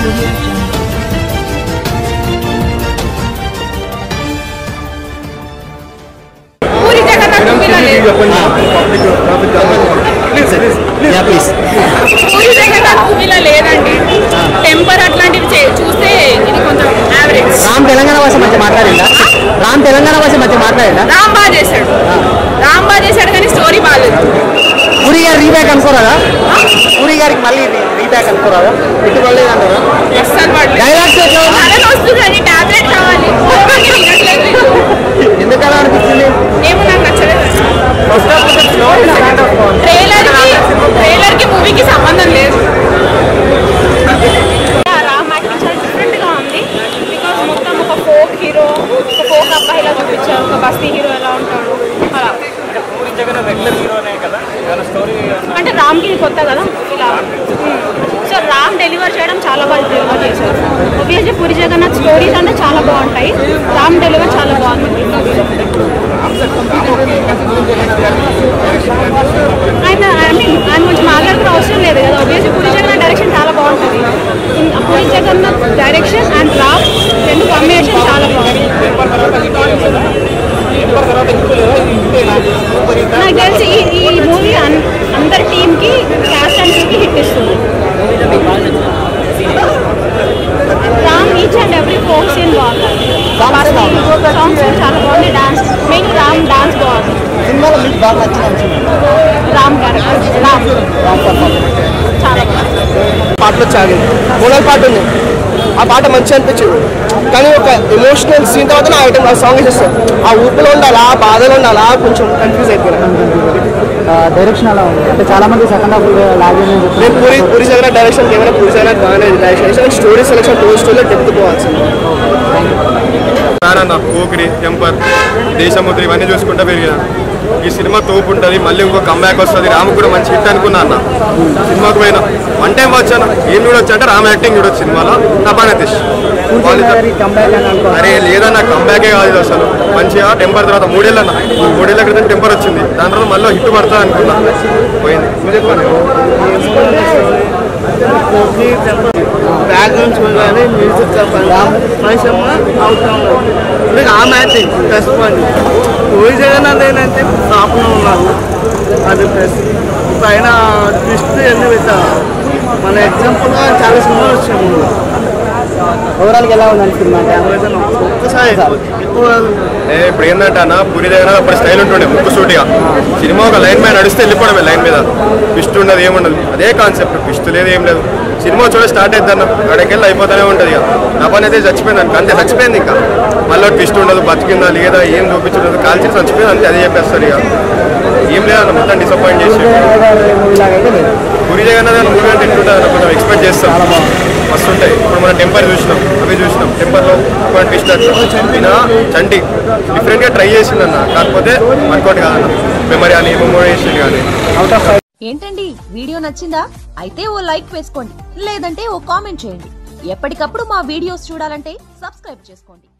audio jungle. Puri Jagannadh మూవీలో లేదు yeah please puri Jagannadh మూవీలో లేదండి టెంపర్ అట్లాంటివి చే- చూస్తే ఇది కొంచెం యావరేజ్ రామ్ తెలంగాణ భాష మధ్య మాట్లాడిందా రామ్ తెలంగాణ భాష మధ్య మాట్లాడిందా రామ్ బాగా చేశాడు రామ్ బాగా చేశాడు కానీ స్టోరీ బాగాలేదు పూరి గారు రీబ్యాక్ అనుకోరాదా పూరి గారికి మళ్ళీ రీబ్యాక్ అనుకోరాదా ఇటు పడలేదు అంటారా అస్సలు పడలేదు డైలాగ్స్ ఎట్లా ఉన్నాయి? తల వస్తుంది టాబ్లెట్ కావాలి ఓపిక వినట్లేదు వీళ్ళు. ఎందుకు అలా అనిపించింది ఏమో నాకు నచ్చలేదు ట్రైలర్ కి ట్రైలర్ కి మూవీకి సంబంధం లేదు రామ్ యాక్టింగ్ చాలా డిఫరెంట్ గా ఉంది బికాస్ మొత్తం ఒక ఫోక్ హీరో ఒక ఫోక్ అబ్బాయిలా చూపించారు ఒక బస్తీ హీరో ఎలా ఉంటాడు అలా అంటే రామ్ కి కొత్త కదా ఇలా సో రామ్ డెలివర్ చేయడం చాలా బాగా డెలివర్ చేశారు ఒబియస్లీ పూరి జగన్నాథ్ స్టోరీస్ అంటే చాలా బాగుంటాయి రామ్ డెలివర్ చాలా బాగుంది ఆయన ఐ మీన్ ఆయన కొంచెం మాట్లాడుకునే అవసరం లేదు కదా ఒబియస్లీ పూరి జగన్నాథ్ డైరెక్షన్ చాలా బాగుంటుంది ఇన్- పూరి జగన్నాథ్ డైరెక్షన్ అండ్ రామ్ రెండు కాంబినేషన్ చాలా బాగుంది నాకు తెలిసి ఈ ఈ మూవీ అందరి టీంకి క్యాస్ట్ అండ్ కి హిట్ ఇస్తుంది Ram each and every folk scene బాగుంది సాంగ్స్ చాలా బాగుంది డాన్స్ మెయిన్ రామ్ డాన్స్ బాగుంది సినిమాలో మీకు బాగా నచ్చిన అంశం రామ్ క్యారెక్టర్ రామ్ చాలా బాగుంది పాటలో చాగింది మోనల్ పాట ఉంది ఆ పాట మంచిగా అనిపించింది కానీ ఒక ఎమోషనల్ సీన్ తర్వాత నా ఐటమ్ ఆ సాంగ్ ఇస్తాను ఆ ఊపిలో ఉండాలా ఆ బాధలో ఉండాలా కొంచెం కన్ఫ్యూజ్ అయిపోయినా డైరెక్షన్ అలా ఉంది అంటే చాలా మంది సెకండ్ హాఫ్ లాగే నేను పూరి పూరి జగన్ డైరెక్షన్ ఏమైనా పూరి జగన్ బాగానే డైరెక్షన్ స్టోరీ సెలెక్షన్ టూ స్టోరీలో డెప్త్ పోవాల్సింది నానన్న పోకిరి టెంపర్ దేశముద్ర ఇవన్నీ చూసుకుంటూ పెరిగిన ఈ సినిమా తోపు ఉంటుంది మళ్ళీ ఇంకో కంబ్యాక్ వస్తుంది రాము కూడా మంచి హిట్ అనుకున్నా అన్న సినిమాకు పోయినా వన్ టైం వచ్చాను ఏం చూడొచ్చు అంటే రామ్ యాక్టింగ్ చూడొచ్చు సినిమాలో తపానే తెష్ కంబ్యాక్ అని అనుకో అరే లేదన్న కంబ్యాకే కాదు ఇది అసలు మంచిగా టెంపర్ తర్వాత మూడేళ్ళ అన్న మూడేళ్ల క్రితం టెంపర్ వచ్చింది దాని తర్వాత మళ్ళీ హిట్ పడుతుంది అనుకున్నా పోయింది నువ్వు చెప్పాను బ్యాక్గ్రౌండ్ చూడగానే మ్యూజిక్ చెప్పాలి మనిషమ్మ అవుతాం ఆ matching plus point Puri Jagannath ఏంటంటే టాప్లో ఉన్నారు అది ప్లస్ పైన ట్విస్ట్ ఎన్ని పెట్టారు మన ఎగ్జాంపుల్గా చాలా సినిమాలు వచ్చాయి ముందు ఓవరాల్ గా ఎలా ఉంది అనిపిస్తుంది అంటే ఒక్కసారి ఎక్కువ ఏ ఇప్పుడు ఏంటంటే అన్న పూరి దగ్గర అప్పుడు స్టైల్ ఉంటుండే ముక్కు సూటిగా సినిమా ఒక లైన్ మీద నడిస్తే వెళ్ళిపోవడమే లైన్ మీద ట్విస్ట్ ఉండదు ఏముండదు అదే కాన్సెప్ట్ ట్విస్ట్ లేదు ఏం లేదు సినిమా చూడ స్టార్ట్ అవుతాను అక్కడికెళ్ళి అయిపోతూనే ఉంటుంది ఇక నా పని అయితే చచ్చిపోయింది అనుకో అంతే చచ్చిపోయింది ఇంకా మళ్ళీ ట్విస్ట్ ఉండదు బతికిందా లేదా ఏం చూపించలేదు కాల్చి చచ్చిపోయింది అంతే అదే చెప్పేస్తారు ఇక ఏం లేదన్న మొత్తం డిసప్పాయింట్ చేసి మూవీ లాగా అయితే లేదు పూరి జగన్నాథ్ మూవీ అంటే ఎట్లుంటుంది అన్న కొంచెం ఎక్స్పెక్ట్ చేస్తాం మస్తు ఉంటాయి ఇప్పుడు మనం టెంపర్ చూసినాం అవి చూసినాం టెంపర్లో ఒక ట్విస్ట్ అట్లా ఈయన చంటి డిఫరెంట్గా ట్రై చేసిందన్న కాకపోతే వర్కౌట్ కాదన్న మెమరీ అని మెమోరేషన్ కానీ అవుట్ ఆఫ్ ఏంటండి వీడియో నచ్చిందా అయితే ఓ లైక్ వేసుకోండి లేదంటే ఓ కామెంట్ చేయండి ఎప్పటికప్పుడు మా వీడియోస్ చూడాలంటే సబ్స్క్రైబ్ చేసుకోండి